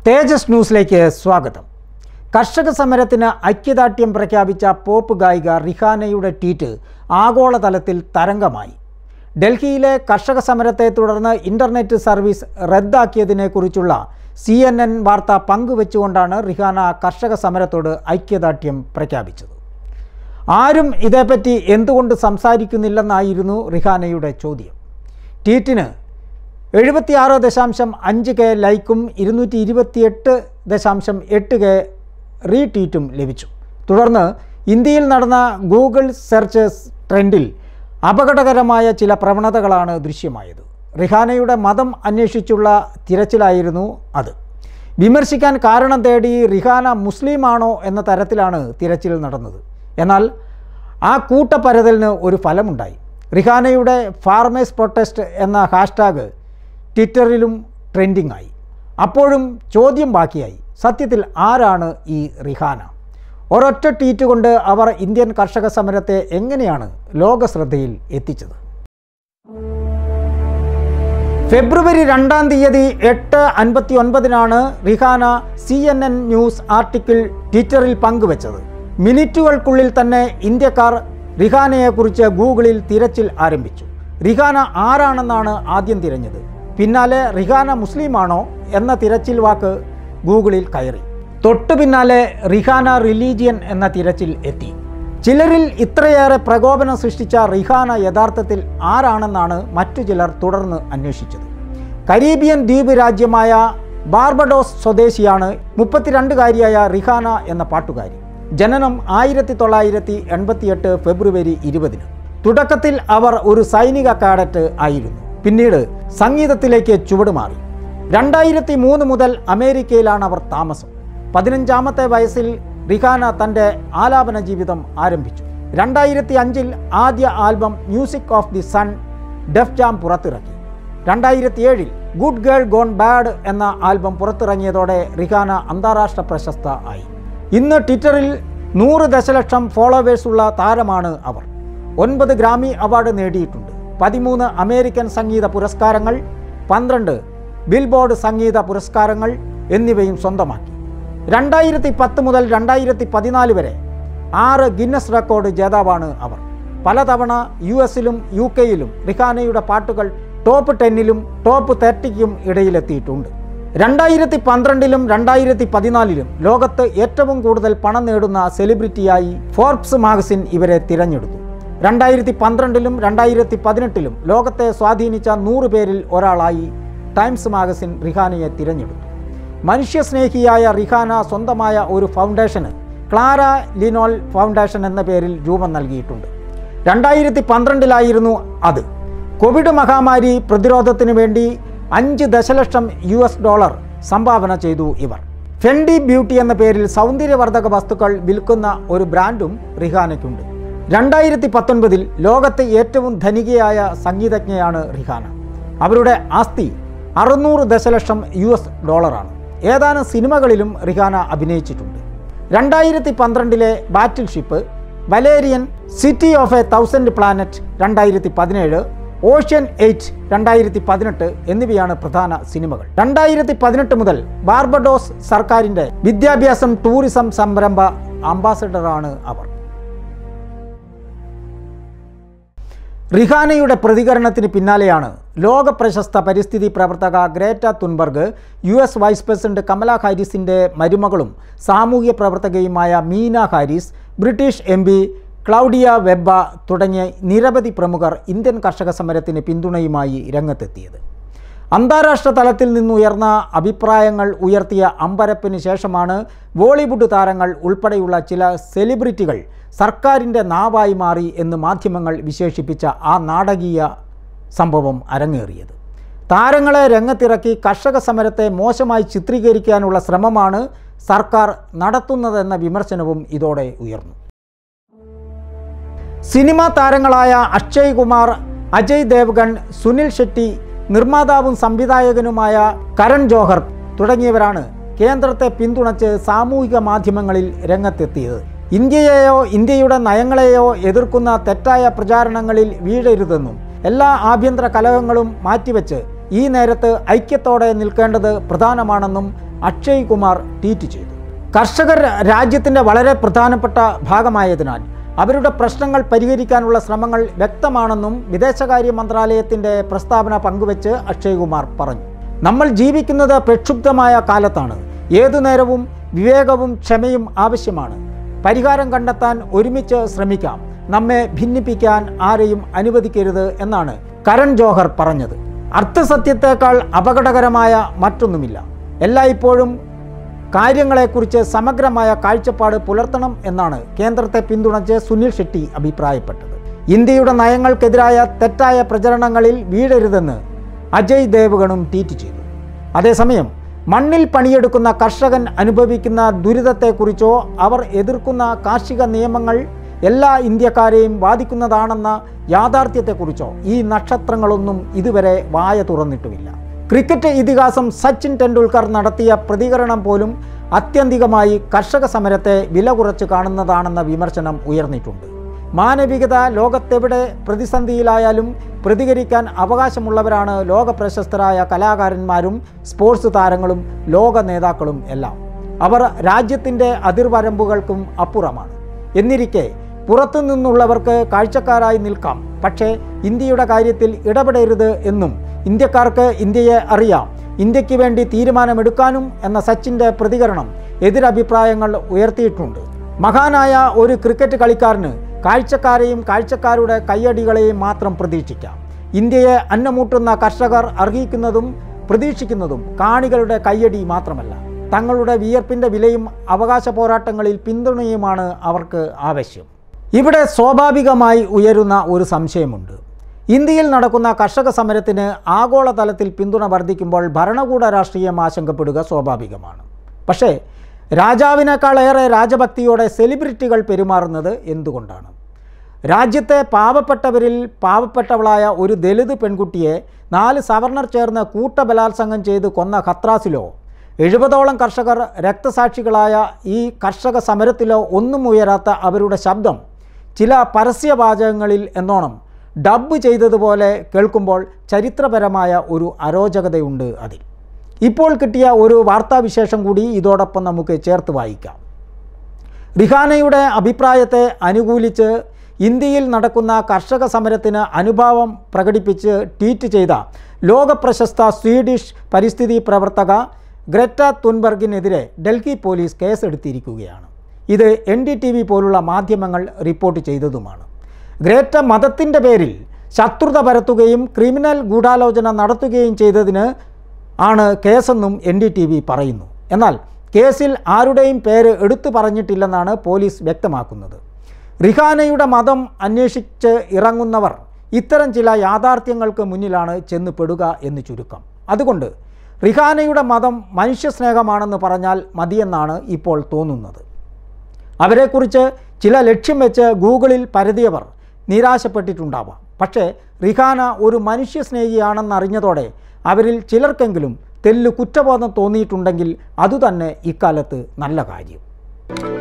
തേജസ് ന്യൂസിലേക്ക് സ്വാഗതം കർഷക സമരത്തിന് ഐക്യദാർഢ്യം പ്രഖ്യാപിച്ച പോപ്പ് ഗായിക റിഹാനയുടെ ട്വീറ്റ് ആഗോളതലത്തിൽ തരംഗമായി ഡൽഹിയിലെ കർഷക സമരത്തെ തുടർന്ന് ഇൻ്റർനെറ്റ് സർവീസ് റദ്ദാക്കിയതിനെക്കുറിച്ചുള്ള സി എൻ എൻ വാർത്ത പങ്കുവെച്ചുകൊണ്ടാണ് റിഹാന കർഷക സമരത്തോട് ഐക്യദാർഢ്യം പ്രഖ്യാപിച്ചത് ആരും ഇതേപ്പറ്റി എന്തുകൊണ്ട് സംസാരിക്കുന്നില്ലെന്നായിരുന്നു റിഹാനയുടെ ചോദ്യം ട്വീറ്റിന് എഴുപത്തിയാറ് ദശാംശം അഞ്ച് കെ ലൈക്കും ഇരുന്നൂറ്റി ഇരുപത്തിയെട്ട് ദശാംശം എട്ട് കെ റീട്വീറ്റും ലഭിച്ചു തുടർന്ന് ഇന്ത്യയിൽ നടന്ന ഗൂഗിൾ സെർച്ച് ട്രെൻഡിൽ അപകടകരമായ ചില പ്രവണതകളാണ് ദൃശ്യമായത് റിഹാനയുടെ മതം അന്വേഷിച്ചുള്ള തിരച്ചിലായിരുന്നു അത് വിമർശിക്കാൻ കാരണം തേടി റിഹാന മുസ്ലിമാണോ എന്ന തരത്തിലാണ് തിരച്ചിൽ നടന്നത് എന്നാൽ ആ കൂട്ടപ്പരതലിന് ഒരു ഫലമുണ്ടായി റിഹാനയുടെ ഫാർമേഴ്സ് പ്രൊട്ടസ്റ്റ് എന്ന ഹാഷ്ടാഗ് ട്വിറ്ററിലും ട്രെൻഡിംഗ് ആയി അപ്പോഴും ചോദ്യം ബാക്കിയായി സത്യത്തിൽ ആരാണ് ഈ റിഹാന ഒരൊറ്റ ട്വീറ്റ് കൊണ്ട് അവർ ഇന്ത്യൻ കർഷക സമരത്തെ എങ്ങനെയാണ് ലോക ശ്രദ്ധയിൽ എത്തിച്ചത് ഫെബ്രുവരി രണ്ടാം തീയതി എട്ട് അൻപത്തി ഒൻപതിനാണ് Rihanna C N N news article ട്വിറ്ററിൽ പങ്കുവച്ചത് മിനിറ്റുകൾക്കുള്ളിൽ തന്നെ ഇന്ത്യക്കാർ റിഹാനയെക്കുറിച്ച് ഗൂഗിളിൽ തിരച്ചിൽ ആരംഭിച്ചു റിഹാന ആരാണെന്നാണ് ആദ്യം തിരഞ്ഞത് പിന്നാലെ റിഹാന മുസ്ലിമാണോ എന്ന തിരച്ചിൽ വാക്ക് ഗൂഗിളിൽ കയറി തൊട്ടു പിന്നാലെ റിഹാന റിലീജിയൻ എന്ന തിരച്ചിൽ എത്തി ചിലരിൽ ഇത്രയേറെ പ്രകോപനം സൃഷ്ടിച്ച റിഹാന യഥാർത്ഥത്തിൽ ആരാണെന്നാണ് മറ്റു ചിലർ തുടർന്ന് അന്വേഷിച്ചത് കരീബിയൻ ദ്വീപ് രാജ്യമായ ബാർബഡോസ് സ്വദേശിയാണ് മുപ്പത്തിരണ്ടുകാരിയായ റിഹാന എന്ന പാട്ടുകാരി ജനനം ആയിരത്തി തൊള്ളായിരത്തി എൺപത്തിയെട്ട് ഫെബ്രുവരി ഇരുപതിന് തുടക്കത്തിൽ അവർ ഒരു സൈനിക കാഡറ്റ് ആയിരുന്നു പിന്നീട് സംഗീതത്തിലേക്ക് ചുവടുമാറി രണ്ടായിരത്തി മൂന്ന് മുതൽ അമേരിക്കയിലാണ് അവർ താമസം പതിനഞ്ചാമത്തെ വയസ്സിൽ റിഹാന തൻ്റെ ആലാപന ജീവിതം ആരംഭിച്ചു രണ്ടായിരത്തി അഞ്ചിൽ ആദ്യ album music of the sun Def Jam പുറത്തിറക്കി രണ്ടായിരത്തി ഏഴിൽ ഗുഡ് ഗേൾ ഗോൺ ബാഡ് എന്ന ആൽബം പുറത്തിറങ്ങിയതോടെ റിഹാന അന്താരാഷ്ട്ര പ്രശസ്ത ആയി ഇന്ന് ട്വിറ്ററിൽ നൂറ് ദശലക്ഷം ഫോളോവേഴ്സ് ഉള്ള താരമാണ് അവർ ഒൻപത് ഗ്രാമി അവാർഡ് നേടിയിട്ടുണ്ട് പതിമൂന്ന് അമേരിക്കൻ സംഗീത പുരസ്കാരങ്ങൾ പന്ത്രണ്ട് ബിൽബോർഡ് സംഗീത പുരസ്കാരങ്ങൾ എന്നിവയും സ്വന്തമാക്കി രണ്ടായിരത്തി പത്ത് മുതൽ രണ്ടായിരത്തി പതിനാല് വരെ ആറ് ഗിന്നസ് റെക്കോർഡ് ജേതാവാണ് അവർ പലതവണ യു എസിലും യു കെയിലും റിഹാനയുടെ പാട്ടുകൾ ടോപ്പ് ടെന്നിലും ടോപ്പ് തേർട്ടിക്കും ഇടയിലെത്തിയിട്ടുണ്ട് രണ്ടായിരത്തി പന്ത്രണ്ടിലും രണ്ടായിരത്തി പതിനാലിലും ലോകത്ത് ഏറ്റവും കൂടുതൽ പണം നേടുന്ന സെലിബ്രിറ്റിയായി ഫോർബ്സ് മാഗസിൻ ഇവരെ തിരഞ്ഞെടുത്തു രണ്ടായിരത്തി പന്ത്രണ്ടിലും രണ്ടായിരത്തി പതിനെട്ടിലും ലോകത്തെ സ്വാധീനിച്ച നൂറ് പേരിൽ ഒരാളായി ടൈംസ് മാഗസിൻ റിഹാനയെ തിരഞ്ഞെടുത്തു മനുഷ്യസ്നേഹിയായ റിഹാന സ്വന്തമായ ഒരു ഫൗണ്ടേഷന് ക്ലാര ലിനോൾ ഫൗണ്ടേഷൻ എന്ന പേരിൽ രൂപം നൽകിയിട്ടുണ്ട് രണ്ടായിരത്തി പന്ത്രണ്ടിലായിരുന്നു അത് കോവിഡ് മഹാമാരി പ്രതിരോധത്തിന് വേണ്ടി അഞ്ച് ദശലക്ഷം യു എസ് ഡോളർ സംഭാവന ചെയ്തു ഇവർ ഫെൻഡി ബ്യൂട്ടി എന്ന പേരിൽ സൗന്ദര്യവർദ്ധക വസ്തുക്കൾ വിൽക്കുന്ന ഒരു ബ്രാൻഡും റിഹാനയ്ക്കുണ്ട് രണ്ടായിരത്തി പത്തൊൻപതിൽ ലോകത്തെ ഏറ്റവും ധനികയായ സംഗീതജ്ഞയാണ് റിഹാന അവരുടെ ആസ്തി അറുന്നൂറ് ദശലക്ഷം യു എസ് ഡോളറാണ് ഏതാനും സിനിമകളിലും റിഹാന അഭിനയിച്ചിട്ടുണ്ട് രണ്ടായിരത്തി പന്ത്രണ്ടിലെ battleship Valerian city of a thousand planet രണ്ടായിരത്തി പതിനേഴ് ഓഷ്യൻ എയ്റ്റ് രണ്ടായിരത്തി പതിനെട്ട് എന്നിവയാണ് പ്രധാന സിനിമകൾ രണ്ടായിരത്തി പതിനെട്ട് മുതൽ ബാർബഡോസ് സർക്കാരിൻ്റെ വിദ്യാഭ്യാസം ടൂറിസം സംരംഭ അംബാസഡറാണ് അവർ റിഹാനയുടെ പ്രതികരണത്തിന് പിന്നാലെയാണ് ലോക പ്രശസ്ത പരിസ്ഥിതി പ്രവർത്തക Greta Thunberg U S vice president Kamala ഹാരിസിൻ്റെ മരുമകളും സാമൂഹ്യ പ്രവർത്തകയുമായ Meena Harris British M P Claudia Webbe തുടങ്ങിയ നിരവധി പ്രമുഖർ ഇന്ത്യൻ കർഷക സമരത്തിന് പിന്തുണയുമായി രംഗത്തെത്തിയത് അന്താരാഷ്ട്ര തലത്തിൽ നിന്നുയർന്ന അഭിപ്രായങ്ങൾ ഉയർത്തിയ അമ്പരപ്പിന് ശേഷമാണ് ബോളിവുഡ് താരങ്ങൾ ഉൾപ്പെടെയുള്ള ചില സെലിബ്രിറ്റികൾ സർക്കാരിൻ്റെ നാവായി മാറി എന്ന് മാധ്യമങ്ങൾ വിശേഷിപ്പിച്ച ആ നാടകീയ സംഭവം അരങ്ങേറിയത് താരങ്ങളെ രംഗത്തിറക്കി കർഷക സമരത്തെ മോശമായി ചിത്രീകരിക്കാനുള്ള ശ്രമമാണ് സർക്കാർ നടത്തുന്നതെന്ന വിമർശനവും ഇതോടെ ഉയർന്നു സിനിമാ താരങ്ങളായ അക്ഷയ് കുമാർ അജയ് ദേവ്ഗൺ സുനിൽ ഷെട്ടി നിർമ്മാതാവും സംവിധായകനുമായ കരൺ ജോഹർ തുടങ്ങിയവരാണ് കേന്ദ്രത്തെ പിന്തുണച്ച് സാമൂഹിക മാധ്യമങ്ങളിൽ രംഗത്തെത്തിയത് ഇന്ത്യയെയോ ഇന്ത്യയുടെ നയങ്ങളെയോ എതിർക്കുന്ന തെറ്റായ പ്രചാരണങ്ങളിൽ വീഴരുതെന്നും എല്ലാ ആഭ്യന്തര കലഹങ്ങളും മാറ്റിവെച്ച് ഈ നേരത്ത് ഐക്യത്തോടെ നിൽക്കേണ്ടത് പ്രധാനമാണെന്നും അക്ഷയ് കുമാർ ട്വീറ്റ് ചെയ്തു കർഷകർ രാജ്യത്തിൻ്റെ വളരെ പ്രധാനപ്പെട്ട ഭാഗമായതിനാൽ അവരുടെ പ്രശ്നങ്ങൾ പരിഹരിക്കാനുള്ള ശ്രമങ്ങൾ വ്യക്തമാണെന്നും വിദേശകാര്യ മന്ത്രാലയത്തിൻ്റെ പ്രസ്താവന പങ്കുവച്ച് അക്ഷയ് കുമാർ പറഞ്ഞു നമ്മൾ ജീവിക്കുന്നത് പ്രക്ഷുബ്ധമായ കാലത്താണ് ഏതു നേരവും വിവേകവും ക്ഷമയും ആവശ്യമാണ് പരിഹാരം കണ്ടെത്താൻ ഒരുമിച്ച് ശ്രമിക്കാം നമ്മെ ഭിന്നിപ്പിക്കാൻ ആരെയും അനുവദിക്കരുത് എന്നാണ് കരൺ ജോഹർ പറഞ്ഞത് അർത്ഥസത്യത്തേക്കാൾ അപകടകരമായ മറ്റൊന്നുമില്ല എല്ലായ്പ്പോഴും കാര്യങ്ങളെക്കുറിച്ച് സമഗ്രമായ കാഴ്ചപ്പാട് പുലർത്തണം എന്നാണ് കേന്ദ്രത്തെ പിന്തുണച്ച് സുനിൽ ഷെട്ടി അഭിപ്രായപ്പെട്ടത് ഇന്ത്യയുടെ നയങ്ങൾക്കെതിരായ തെറ്റായ പ്രചരണങ്ങളിൽ വീഴരുതെന്ന് അജയ് ദേവഗണും ട്വീറ്റ് ചെയ്തു അതേസമയം മണ്ണിൽ പണിയെടുക്കുന്ന കർഷകൻ അനുഭവിക്കുന്ന ദുരിതത്തെക്കുറിച്ചോ അവർ എതിർക്കുന്ന കാർഷിക നിയമങ്ങൾ എല്ലാ ഇന്ത്യക്കാരെയും ബാധിക്കുന്നതാണെന്ന യാഥാർത്ഥ്യത്തെക്കുറിച്ചോ ഈ നക്ഷത്രങ്ങളൊന്നും ഇതുവരെ വായ തുറന്നിട്ടുമില്ല ക്രിക്കറ്റ് ഇതിഹാസം സച്ചിൻ ടെണ്ടുൽക്കർ നടത്തിയ പ്രതികരണം പോലും അത്യന്തികമായി കർഷക സമരത്തെ വില കുറച്ച് കാണുന്നതാണെന്ന വിമർശനം ഉയർന്നിട്ടുണ്ട് മാനവികത ലോകത്തെവിടെ പ്രതിസന്ധിയിലായാലും പ്രതികരിക്കാൻ അവകാശമുള്ളവരാണ് ലോക പ്രശസ്തരായ കലാകാരന്മാരും സ്പോർട്സ് താരങ്ങളും ലോക നേതാക്കളും എല്ലാം അവർ രാജ്യത്തിൻ്റെ അതിർവരമ്പുകൾക്കും അപ്പുറമാണ് എന്നിരിക്കെ പുറത്തു നിന്നുള്ളവർക്ക് കാഴ്ചക്കാരായി നിൽക്കാം പക്ഷേ ഇന്ത്യയുടെ കാര്യത്തിൽ ഇടപെടരുത് എന്നും ഇന്ത്യക്കാർക്ക് ഇന്ത്യയെ അറിയാം ഇന്ത്യക്ക് വേണ്ടി തീരുമാനമെടുക്കാനും എന്ന സച്ചിൻ്റെ പ്രതികരണം എതിരഭിപ്രായങ്ങൾ ഉയർത്തിയിട്ടുണ്ട് മഹാനായ ഒരു ക്രിക്കറ്റ് കളിക്കാരന് കാഴ്ചക്കാരെയും കാഴ്ചക്കാരുടെ കയ്യടികളെയും മാത്രം പ്രതീക്ഷിക്കാം ഇന്ത്യയെ അന്നമൂട്ടുന്ന കർഷകർ അർഹിക്കുന്നതും പ്രതീക്ഷിക്കുന്നതും കാണികളുടെ കയ്യടി മാത്രമല്ല തങ്ങളുടെ വിയർപ്പിൻ്റെ വിലയും അവകാശ പോരാട്ടങ്ങളിൽ പിന്തുണയുമാണ് അവർക്ക് ആവശ്യം ഇവിടെ സ്വാഭാവികമായി ഉയരുന്ന ഒരു സംശയമുണ്ട് ഇന്ത്യയിൽ നടക്കുന്ന കർഷക സമരത്തിന് ആഗോളതലത്തിൽ പിന്തുണ വർദ്ധിക്കുമ്പോൾ ഭരണകൂട രാഷ്ട്രീയം ആശങ്കപ്പെടുക സ്വാഭാവികമാണ് പക്ഷേ രാജാവിനേക്കാളേറെ രാജഭക്തിയോടെ സെലിബ്രിറ്റികൾ പെരുമാറുന്നത് എന്തുകൊണ്ടാണ് രാജ്യത്തെ പാവപ്പെട്ടവരിൽ പാവപ്പെട്ടവളായ ഒരു ദലിത് പെൺകുട്ടിയെ നാല് സവർണർ ചേർന്ന് കൂട്ടബലാത്സംഗം ചെയ്ത് കൊന്ന ഖത്രാസിലോ എഴുപതോളം കർഷകർ രക്തസാക്ഷികളായ ഈ കർഷക സമരത്തിലോ ഒന്നും ഉയരാത്ത അവരുടെ ശബ്ദം ചില പരസ്യവാചകങ്ങളിൽ എന്നോണം ഡബ്ബ് ചെയ്തതുപോലെ കേൾക്കുമ്പോൾ ചരിത്രപരമായ ഒരു അരോചകതയുണ്ട് അതിൽ ഇപ്പോൾ കിട്ടിയ ഒരു വാർത്താവിശേഷം കൂടി ഇതോടൊപ്പം നമുക്ക് ചേർത്ത് വായിക്കാം റിഹാനയുടെ അഭിപ്രായത്തെ അനുകൂലിച്ച് ഇന്ത്യയിൽ നടക്കുന്ന കർഷക സമരത്തിന് അനുഭാവം പ്രകടിപ്പിച്ച് ട്വീറ്റ് ചെയ്ത ലോകപ്രശസ്ത സ്വീഡിഷ് പരിസ്ഥിതി പ്രവർത്തക ഗ്രറ്റ തുൻബർഗിനെതിരെ ഡൽഹി പോലീസ് കേസെടുത്തിരിക്കുകയാണ് ഇത് എൻ ഡി ടി വി പോലുള്ള മാധ്യമങ്ങൾ റിപ്പോർട്ട് ചെയ്തതുമാണ് ഗ്രേറ്റ മതത്തിൻ്റെ പേരിൽ ശത്രുത പരത്തുകയും ക്രിമിനൽ ഗൂഢാലോചന നടത്തുകയും ചെയ്തതിന് ആണ് കേസെന്നും എൻ ഡി ടി വി പറയുന്നു എന്നാൽ കേസിൽ ആരുടെയും പേര് എടുത്തു പറഞ്ഞിട്ടില്ലെന്നാണ് പോലീസ് വ്യക്തമാക്കുന്നത് റിഹാനയുടെ മതം അന്വേഷിച്ച് ഇറങ്ങുന്നവർ ഇത്തരം ചില യാഥാർത്ഥ്യങ്ങൾക്ക് മുന്നിലാണ് ചെന്ന് പെടുക എന്ന് ചുരുക്കം അതുകൊണ്ട് റിഹാനയുടെ മതം മനുഷ്യസ്നേഹമാണെന്ന് പറഞ്ഞാൽ മതിയെന്നാണ് ഇപ്പോൾ തോന്നുന്നത് അവരെക്കുറിച്ച് ചില ലക്ഷ്യം വെച്ച് ഗൂഗിളിൽ പരതിയവർ നിരാശപ്പെട്ടിട്ടുണ്ടാവാം പക്ഷേ റിഹാന ഒരു മനുഷ്യസ്നേഹിയാണെന്നറിഞ്ഞതോടെ അവരിൽ ചിലർക്കെങ്കിലും തെല്ലു കുറ്റബോധം തോന്നിയിട്ടുണ്ടെങ്കിൽ അതുതന്നെ ഇക്കാലത്ത് നല്ല കാര്യം